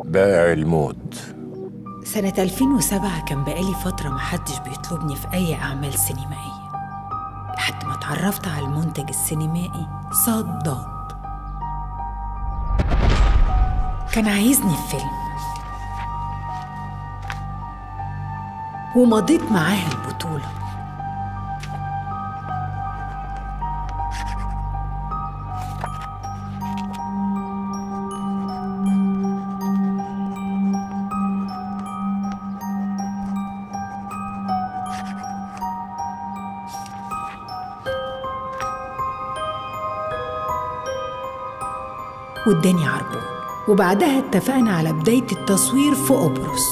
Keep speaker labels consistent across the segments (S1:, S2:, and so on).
S1: بائع الموت
S2: سنة 2007 كان بقالي فترة محدش بيطلبني في أي أعمال سينمائية لحد ما اتعرفت على المنتج السينمائي صاد ضاد كان عايزني في فيلم ومضيت معاه البطولة واداني عربون وبعدها اتفقنا على بداية التصوير في قبرص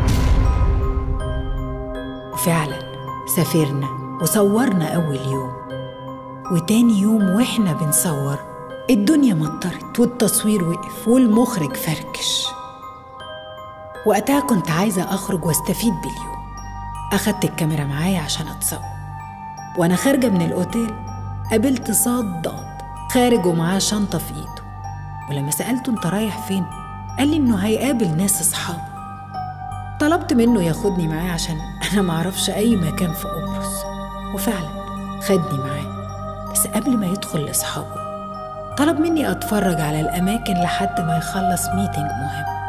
S2: وفعلا سافرنا وصورنا أول يوم وتاني يوم وإحنا بنصور الدنيا مطرت والتصوير وقف والمخرج فركش وقتها كنت عايزة أخرج واستفيد باليوم أخدت الكاميرا معايا عشان أتصور وأنا خارجة من الأوتيل قابلت صاد ضاد خارج ومعاه شنطة في إيده ولما سألته أنت رايح فين؟ قال لي إنه هيقابل ناس أصحابه طلبت منه ياخدني معاه عشان أنا معرفش أي مكان في قبرص وفعلا خدني معاه بس قبل ما يدخل لأصحابه طلب مني أتفرج على الأماكن لحد ما يخلص ميتنج مهم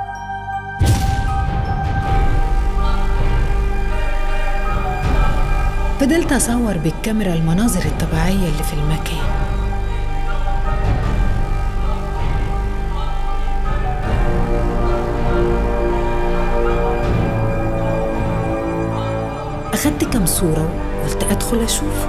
S2: فضلت أصور بالكاميرا المناظر الطبيعية اللي في المكان أخدت كام صورة وقلت أدخل أشوف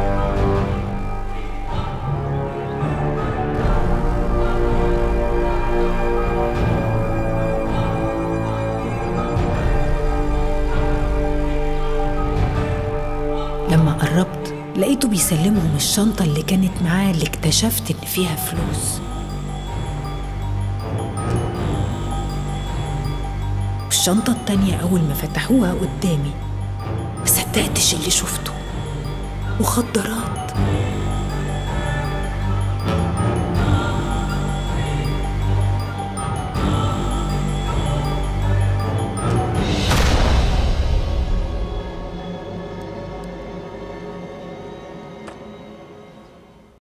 S2: لما قربت لقيته بيسلمهم الشنطة اللي كانت معاه اللي اكتشفت إن فيها فلوس والشنطة التانية أول ما فتحوها قدامي ما صدقتش اللي شفته مخدرات